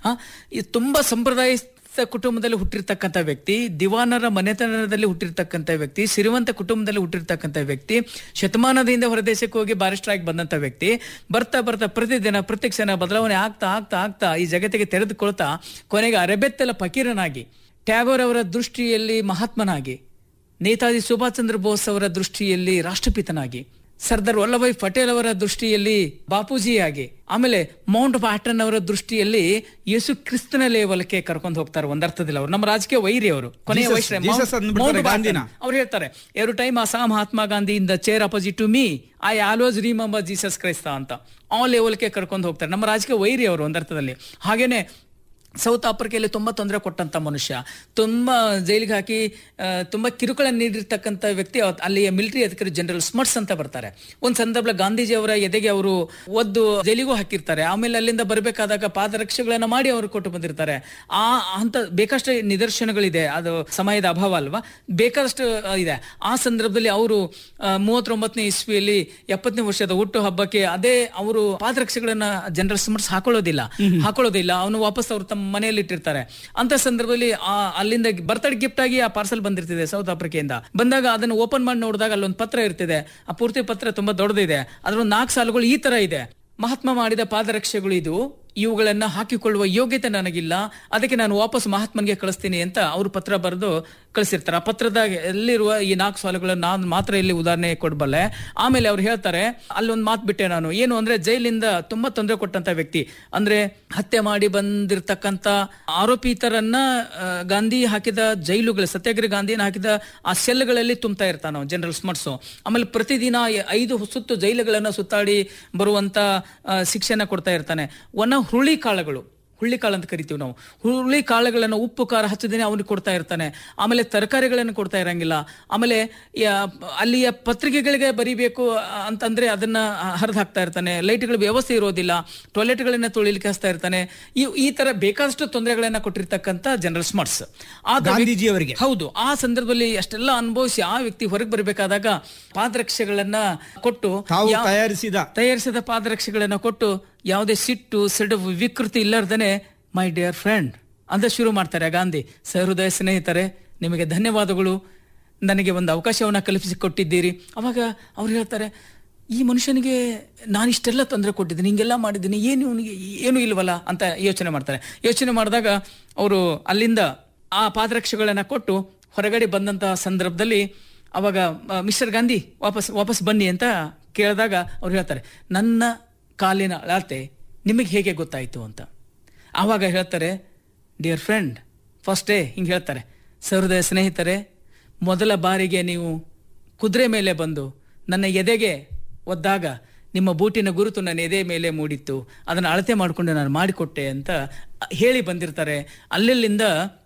ಆ, ಈ ತುಂಬಾ ಸಂಪ್ರದಾಯಸ್ಥ ಕುಟುಂಬದಲ್ಲಿ ಹುಟ್ಟಿರ್ತಕ್ಕಂಥ ವ್ಯಕ್ತಿ ದಿವಾನರ ಮನೆತನದಲ್ಲಿ ಹುಟ್ಟಿರ್ತಕ್ಕಂಥ ವ್ಯಕ್ತಿ ಸಿರಿವಂತ ಕುಟುಂಬದಲ್ಲಿ ಹುಟ್ಟಿರ್ತಕ್ಕಂಥ ವ್ಯಕ್ತಿ ಶತಮಾನದಿಂದ ಹೊರದೇಶಕ್ಕೆ ಹೋಗಿ ಬಾರಿಸ್ಟರ್ ಆಗಿ ಬಂದಂತ ವ್ಯಕ್ತಿ ಬರ್ತಾ ಬರ್ತಾ ಪ್ರತಿದಿನ ಪ್ರತಿ ಕ್ಷಣ ಬದಲಾವಣೆ ಆಗ್ತಾ ಆಗ್ತಾ ಆಗ್ತಾ ಈ ಜಗತ್ತಿಗೆ ತೆರೆದುಕೊಳ್ತಾ ಕೊನೆಗೆ ಅರೆಬೆತ್ತಲ ಫಕೀರನಾಗಿ ಟ್ಯಾಗೋರ್ ಅವರ ದೃಷ್ಟಿಯಲ್ಲಿ ಮಹಾತ್ಮನಾಗಿ ನೇತಾಜಿ ಸುಭಾಷ್ ಚಂದ್ರ ಬೋಸ್ ಅವರ ದೃಷ್ಟಿಯಲ್ಲಿ ರಾಷ್ಟ್ರಪಿತನಾಗಿ ಸರ್ದಾರ್ ವಲ್ಲಭಾಯ್ ಪಟೇಲ್ ಅವರ ದೃಷ್ಟಿಯಲ್ಲಿ ಬಾಪೂಜಿಯಾಗಿ ಆಮೇಲೆ ಮೌಂಟ್ ಬ್ಯಾಟನ್ ಅವರ ದೃಷ್ಟಿಯಲ್ಲಿ ಯೇಸು ಕ್ರಿಸ್ತನ ಲೇವಲಕ್ಕೆ ಕರ್ಕೊಂಡು ಹೋಗ್ತಾರೆ ಒಂದರ್ಥದಲ್ಲಿ ಅವರು ನಮ್ಮ ರಾಜಕೀಯ ವೈರಿ ಅವರು ಕೊನೆಯ Jesus- ವಯಸ್ಸಿನ Jesus ಅಂದ್ಬಿಡ್ತಾರೆ ಗಾಂಧಿನ. ಅವ್ರು ಹೇಳ್ತಾರೆ every time I saw Mahatma Gandhi in the chair opposite to me I always remember Jesus Christ ಅಂತ ಆ ಲೆವೆಲ್ಗೆ ಕರ್ಕೊಂಡು ಹೋಗ್ತಾರೆ ನಮ್ಮ ರಾಜಕೀಯ ವೈರಿ ಅವರು ಒಂದರ್ಥದಲ್ಲಿ ಹಾಗೇನೆ ಸೌತ್ ಆಫ್ರಿಕೆಯಲ್ಲಿ ತುಂಬಾ ತೊಂದರೆ ಕೊಟ್ಟಂತ ಮನುಷ್ಯ ತುಂಬಾ ಜೈಲಿಗೆ ಹಾಕಿ ಆ, ತುಂಬಾ ಕಿರುಕುಳ ನೀಡಿರ್ತಕ್ಕಂಥ ವ್ಯಕ್ತಿ ಅವತ್- ಅಲ್ಲಿಯ ಮಿಲಿಟರಿ ಅಧಿಕಾರಿ ಜನರಲ್ ಸ್ಮರ್ಟ್ಸ್ ಅಂತ ಬರ್ತಾರೆ ಒಂದ್ ಸಂದರ್ಭ ಗಾಂಧೀಜಿ ಅವರ ಎದೆಗೆ ಅವರು ಒದ್ದು ಜೈಲಿಗೂ ಹಾಕಿರ್ತಾರೆ ಆಮೇಲೆ ಅಲ್ಲಿಂದ ಬರಬೇಕಾದಾಗ ಪಾದರಕ್ಷೆಗಳನ್ನ ಮಾಡಿ ಅವರು ಕೊಟ್ಟು ಬಂದಿರ್ತಾರೆ ಆ ಅಂತ ಬೇಕಷ್ಟು ನಿದರ್ಶನಗಳಿದೆ ಅದು ಸಮಯದ ಅಭಾವ ಅಲ್ವಾ ಬೇಕಾದಷ್ಟು ಆ, ಇದೆ ಆ ಸಂದರ್ಭದಲ್ಲಿ ಅವರು ಮೂವತ್ತೊಂಬತ್ತನೇ ಇಸ್ವಿಯಲ್ಲಿ ಎಪ್ಪತ್ತನೇ ವರ್ಷದ ಹುಟ್ಟು ಹಬ್ಬಕ್ಕೆ ಅದೇ ಅವರು ಪಾದರಕ್ಷೆಗಳನ್ನ ಜನರಲ್ ಸ್ಮರ್ಟ್ಸ್ ಹಾಕೊಳ್ಳೋದಿಲ್ಲ ಹಾಕೊಳ್ಳೋದಿಲ್ಲ ಅವನು ವಾಪಸ್ ಅವ್ರು ತಮ್ಮ ಮನೆಯಲ್ಲಿ ಇಟ್ಟಿರ್ತಾರೆ ಅಂತ ಸಂದರ್ಭದಲ್ಲಿ ಆ ಅಲ್ಲಿಂದ ಬರ್ತಡೇ ಗಿಫ್ಟ್ ಆಗಿ ಆ ಪಾರ್ಸಲ್ ಬಂದಿರ್ತಿದೆ ಸೌತ್ ಆಫ್ರಿಕೆಯಿಂದ ಬಂದಾಗ ಅದನ್ನು ಓಪನ್ ಮಾಡಿ ನೋಡಿದಾಗ ಅಲ್ಲೊಂದು ಪತ್ರ ಇರ್ತಿದೆ ಆ ಪೂರ್ತಿ ಪತ್ರ ತುಂಬಾ ದೊಡ್ಡದಿದೆ ಅದ್ರ ಒಂದು ನಾಲ್ಕು ಸಾಲುಗಳು ಈ ತರ ಇದೆ ಮಹಾತ್ಮ ಮಾಡಿದ ಪಾದರಕ್ಷೆಗಳು ಇದು ಇವುಗಳನ್ನ ಹಾಕಿಕೊಳ್ಳುವ ಯೋಗ್ಯತೆ ನನಗಿಲ್ಲ ಅದಕ್ಕೆ ನಾನು ವಾಪಸ್ ಮಹಾತ್ಮನ್ಗೆ ಕಳಿಸ್ತೀನಿ ಅಂತ ಅವರು ಪತ್ರ ಬರೆದು ಕಳಿಸಿರ್ತಾರೆ ಆ ಪತ್ರದ ಎಲ್ಲಿರುವ ಈ ನಾಲ್ಕು ಸಾಲುಗಳನ್ನು ನಾನು ಮಾತ್ರ ಇಲ್ಲಿ ಉದಾಹರಣೆ ಕೊಡಬಲ್ಲೆ ಆಮೇಲೆ ಅವ್ರು ಹೇಳ್ತಾರೆ ಅಲ್ಲೊಂದು ಮಾತು ಬಿಟ್ಟೆ ನಾನು ಏನು ಅಂದ್ರೆ ಜೈಲಿಂದ ತುಂಬಾ ತೊಂದರೆ ಕೊಟ್ಟಂತ ವ್ಯಕ್ತಿ ಅಂದ್ರೆ ಹತ್ಯೆ ಮಾಡಿ ಬಂದಿರತಕ್ಕಂತ ಆರೋಪಿತರನ್ನ ಆ, ಗಾಂಧಿ ಹಾಕಿದ ಜೈಲುಗಳು ಸತ್ಯಾಗ್ರಹ ಗಾಂಧಿನ ಹಾಕಿದ ಆ ಸೆಲ್ಗಳಲ್ಲಿ ತುಂಬ್ತಾ ಇರ್ತಾನ ಜನರಲ್ ಸ್ಮರ್ಟ್ಸು ಆಮೇಲೆ ಪ್ರತಿದಿನ ಐದು ಸುತ್ತು ಜೈಲುಗಳನ್ನ ಸುತ್ತಾಡಿ ಬರುವಂತ ಆ, ಶಿಕ್ಷೆನ ಕೊಡ್ತಾ ಇರ್ತಾನೆ ಒನ್ನ ಹುಳಿ ಕಾಳುಗಳು ಹುಳ್ಳಿ ಕಾಳು ಅಂತ ಕರಿತೀವಿ ನಾವು ಹುಳಿ ಕಾಳುಗಳನ್ನು ಉಪ್ಪು ಖಾರ ಹಚ್ಚದೇನೆ ಅವನಿಗೆ ಕೊಡ್ತಾ ಇರ್ತಾನೆ ಆಮೇಲೆ ತರಕಾರಿಗಳನ್ನು ಕೊಡ್ತಾ ಇರಂಗಿಲ್ಲ ಆಮೇಲೆ ಯಾ- ಅಲ್ಲಿಯ ಪತ್ರಿಕೆಗಳಿಗೆ ಬರಿಬೇಕು ಅಂತಂದ್ರೆ ಅದನ್ನ ಹರಿದು ಹಾಕ್ತಾ ಇರ್ತಾನೆ ಲೈಟ್ಗಳ ವ್ಯವಸ್ಥೆ ಇರೋದಿಲ್ಲ ಟಾಯ್ಲೆಟ್ಗಳನ್ನ ತೊಳಿಲಿಕ್ಕೆ ಹಚ್ತಾ ಇರ್ತಾನೆ ಈ ಈ ತರ ಬೇಕಾದಷ್ಟು ತೊಂದರೆಗಳನ್ನ ಕೊಟ್ಟಿರ್ತಕ್ಕಂಥ ಜನರಲ್ ಸ್ಮಾರ್ಟ್ಸ್ ಗಾಂಧೀಜಿಯವರಿಗೆ. ಹೌದು ಆ ಸಂದರ್ಭದಲ್ಲಿ ಅಷ್ಟೆಲ್ಲ ಅನುಭವಿಸಿ ಆ ವ್ಯಕ್ತಿ ಹೊರಗೆ ಬರಬೇಕಾದಾಗ ಪಾದರಕ್ಷೆಗಳನ್ನ ಕೊಟ್ಟು ತಾವು ಯಾ- ತಯಾರಿಸಿದ ತಯಾರಿಸಿದ ಪಾದರಕ್ಷೆಗಳನ್ನ ಕೊಟ್ಟು ಯಾವುದೇ ಸಿಟ್ಟು ಸಿಡುವು ವಿಕೃತಿ ಇಲ್ಲರ್ದೇನೆ ಮೈ ಡಿಯರ್ ಫ್ರೆಂಡ್ ಅಂತ ಶುರು ಮಾಡ್ತಾರೆ ಗಾಂಧಿ ಸಹೃದಯ ಸ್ನೇಹಿತರೆ ನಿಮಗೆ ಧನ್ಯವಾದಗಳು ನನಗೆ ಒಂದು ಅವಕಾಶವನ್ನ ಕಲ್ಪಿಸಿಕೊಟ್ಟಿದ್ದೀರಿ ಅವಾಗ ಅವ್ರು ಹೇಳ್ತಾರೆ ಈ ಮನುಷ್ಯನಿಗೆ ನಾನು ಇಷ್ಟೆಲ್ಲ ತೊಂದರೆ ಕೊಟ್ಟಿದ್ದೀನಿ ಹಿಂಗೆಲ್ಲ ಮಾಡಿದ್ದೀನಿ ಏನು ಇವನಿಗೆ ಏನು ಇಲ್ವಲ್ಲ ಅಂತ ಯೋಚನೆ ಮಾಡ್ತಾರೆ ಯೋಚನೆ ಮಾಡಿದಾಗ ಅವರು ಅಲ್ಲಿಂದ ಆ ಪಾದರಕ್ಷೆಗಳನ್ನ ಕೊಟ್ಟು ಹೊರಗಡೆ ಬಂದಂತಹ ಸಂದರ್ಭದಲ್ಲಿ ಅವಾಗ ಮಿಸ್ಟರ್ ಗಾಂಧಿ ವಾಪಸ್ ವಾಪಸ್ ಬನ್ನಿ ಅಂತ ಕೇಳಿದಾಗ ಅವ್ರು ಹೇಳ್ತಾರೆ ನನ್ನ ಕಾಲಿನ ಅಳತೆ ನಿಮಗೆ ಹೇಗೆ ಗೊತ್ತಾಯಿತು ಅಂತ ಆವಾಗ ಹೇಳ್ತಾರೆ ಡಿಯರ್ ಫ್ರೆಂಡ್ ಫಸ್ಟ್ ಡೇ ಹಿಂಗೆ ಹೇಳ್ತಾರೆ ಸಹೃದಯ ಸ್ನೇಹಿತರೆ ಮೊದಲ ಬಾರಿಗೆ ನೀವು ಕುದುರೆ ಮೇಲೆ ಬಂದು ನನ್ನ ಎದೆಗೆ ಒದ್ದಾಗ ನಿಮ್ಮ ಬೂಟಿನ ಗುರುತು ನನ್ನ ಎದೆ ಮೇಲೆ ಮೂಡಿತ್ತು ಅದನ್ನು ಅಳತೆ ಮಾಡಿಕೊಂಡು ನಾನು ಮಾಡಿಕೊಟ್ಟೆ ಅಂತ ಹೇಳಿ ಬಂದಿರ್ತಾರೆ ಅಲ್ಲೆಲ್ಲಿಂದ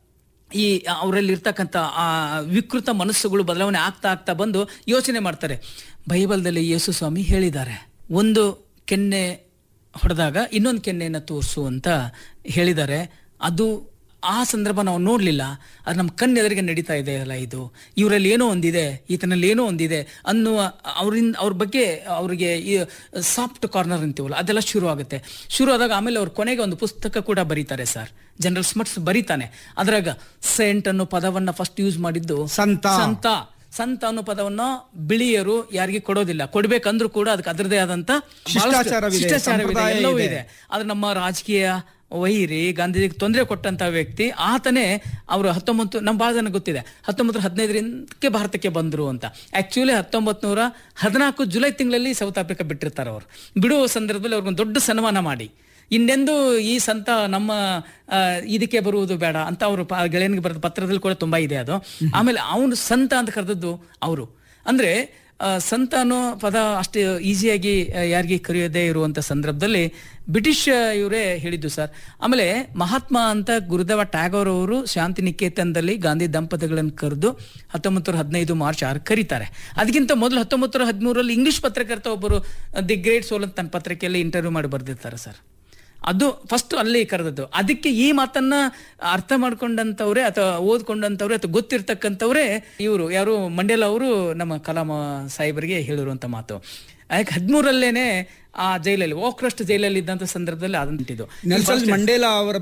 ಈ ಅವರಲ್ಲಿ ಇರ್ತಕ್ಕಂಥ ಆ ವಿಕೃತ ಮನಸ್ಸುಗಳು ಬದಲಾವಣೆ ಆಗ್ತಾ ಆಗ್ತಾ ಬಂದು ಯೋಚನೆ ಮಾಡ್ತಾರೆ ಬೈಬಲ್ದಲ್ಲಿ ಯೇಸು ಸ್ವಾಮಿ ಹೇಳಿದ್ದಾರೆ ಒಂದು ಕೆನ್ನೆ ಹೊಡೆದಾಗ ಇನ್ನೊಂದು ಕೆನ್ನೆಯನ್ನು ತೋರಿಸು ಅಂತ ಹೇಳಿದ್ದಾರೆ ಅದು ಆ ಸಂದರ್ಭ ನಾವು ನೋಡಲಿಲ್ಲ ಅದು ನಮ್ಮ ಕಣ್ಣೆದುರಿಗೆ ನಡೀತಾ ಇದೆ ಅಲ್ಲ ಇದು ಇವರಲ್ಲಿ ಏನೋ ಒಂದಿದೆ ಈತನಲ್ಲಿ ಏನೋ ಒಂದಿದೆ ಅನ್ನುವ ಅವರಿಂದ ಅವ್ರ ಬಗ್ಗೆ ಅವರಿಗೆ ಈ ಸಾಫ್ಟ್ ಕಾರ್ನರ್ ಅಂತೀವಲ್ಲ ಅದೆಲ್ಲ ಶುರು ಆಗುತ್ತೆ ಶುರು ಆದಾಗ ಆಮೇಲೆ ಅವ್ರ ಕೊನೆಗೆ ಒಂದು ಪುಸ್ತಕ ಕೂಡ ಬರೀತಾರೆ ಸರ್ ಜನರಲ್ ಸ್ಮರ್ಟ್ಸ್ ಬರೀತಾನೆ ಅದ್ರಾಗ ಸೆಂಟ್ ಅನ್ನೋ ಪದವನ್ನ ಫಸ್ಟ್ ಯೂಸ್ ಮಾಡಿದ್ದು ಸಂತ. ಸಂತ ಸಂತ ಅನ್ನೋ ಪದವನ್ನ ಬಿಳಿಯರು ಯಾರಿಗೆ ಕೊಡೋದಿಲ್ಲ ಕೊಡ್ಬೇಕಂದ್ರೂ ಕೂಡ ಅದಕ್ಕೆ ಅದರದೇ ಆದಂತ ಬಹಳಷ್ಟು ಶಿಷ್ಟಾಚಾರವಿದೆ, ಶಿಷ್ಟಾಚಾರವಿದೆ ಸಂಪ್ರದಾಯ ಎಲ್ಲವೂ ಇದೆ. ಇದೆ ಆದ್ರೆ ನಮ್ಮ ರಾಜಕೀಯ ವೈರಿ ಗಾಂಧೀಜಿಗೆ ತೊಂದರೆ ಕೊಟ್ಟಂತ ವ್ಯಕ್ತಿ ಆತನೇ ಅವರು ಹತ್ತೊಂಬತ್ತು ನಮ್ಮ ಬಹಳ ಜನ ಗೊತ್ತಿದೆ ಹತ್ತೊಂಬತ್ತು ಹದಿನೈದರಿಂದಕ್ಕೆ ಭಾರತಕ್ಕೆ ಬಂದ್ರು ಅಂತ ಆಕ್ಚುಲಿ ಹತ್ತೊಂಬತ್ತು ನೂರ ಹದಿನಾಲ್ಕು ಜುಲೈ ತಿಂಗಳಲ್ಲಿ ಸೌತ್ ಆಫ್ರಿಕಾ ಬಿಟ್ಟಿರ್ತಾರೆ ಅವರು ಬಿಡುವ ಸಂದರ್ಭದಲ್ಲಿ ಅವ್ರಿಗೊಂದು ದೊಡ್ಡ ಸನ್ಮಾನ ಮಾಡಿ ಇನ್ನೆಂದು ಈ ಸಂತ ನಮ್ಮ ಆ, ಇದಕ್ಕೆ ಬರುವುದು ಬೇಡ ಅಂತ ಅವರು ಗೆಳೆಯನಿಗೆ ಬರೆದ ಪತ್ರದಲ್ಲಿ ಕೂಡ ತುಂಬಾ ಇದೆ ಅದು ಆಮೇಲೆ ಅವನು ಸಂತ ಅಂತ ಕರೆದದ್ದು ಅವರು ಅಂದ್ರೆ ಆ, ಸಂತ ಅನ್ನೋ ಪದ ಅಷ್ಟು ಈಸಿಯಾಗಿ ಯಾರಿಗೆ ಕರೆಯೋದೇ ಇರುವಂತ ಸಂದರ್ಭದಲ್ಲಿ ಬ್ರಿಟಿಷ್ ಇವರೇ ಹೇಳಿದ್ದು ಸರ್ ಆಮೇಲೆ ಮಹಾತ್ಮ ಅಂತ ಗುರುದೇವ ಟ್ಯಾಗೋರ್ ಅವರು ಶಾಂತಿ ನಿಕೇತನದಲ್ಲಿ ಗಾಂಧಿ ದಂಪತಿಗಳನ್ನು ಕರೆದು ಹತ್ತೊಂಬತ್ತು ಹದಿನೈದು ಮಾರ್ಚ್ ಆರು ಕರೀತಾರೆ ಅದಕ್ಕಿಂತ ಮೊದಲು ಹತ್ತೊಂಬತ್ತು ಹದಿಮೂರರಲ್ಲಿ ಇಂಗ್ಲಿಷ್ ಪತ್ರಕರ್ತ ಒಬ್ಬರು ದಿ ಗ್ರೇಟ್ ಸೋಲ್ ಅಂತ ತನ್ನ ಪತ್ರಿಕೆಯಲ್ಲಿ ಇಂಟರ್ವ್ಯೂ ಮಾಡಿ ಬರೆದಿರ್ತಾರೆ ಸರ್ ಅದು ಫಸ್ಟ್ ಅಲ್ಲಿ ಕರೆದದ್ದು ಅದಕ್ಕೆ ಈ ಮಾತನ್ನ ಅರ್ಥ ಮಾಡ್ಕೊಂಡಂತವ್ರೆ ಅಥವಾ ಓದ್ಕೊಂಡಂತವ್ರೆ ಅಥವಾ ಗೊತ್ತಿರ್ತಕ್ಕಂಥವ್ರೆ ಇವರು ಯಾರು ಮಂಡೇಲ ಅವರು ನಮ್ಮ ಕಲಾಮ ಸಾಹೇಬರಿಗೆ ಹೇಳಿರುವಂತ ಮಾತು ಯಾಕೆ ಹದಿಮೂರಲ್ಲೇನೆ ಆ ಜೈಲಲ್ಲಿ ಓಕ್ರಸ್ಟ್ ಜೈಲಲ್ಲಿ ಇದ್ದಂತ ಸಂದರ್ಭದಲ್ಲಿ ಅದಂತಿದ್ದು ನೆಲ್ಸನ್ ಮಂಡೇಲಾ ಅವರ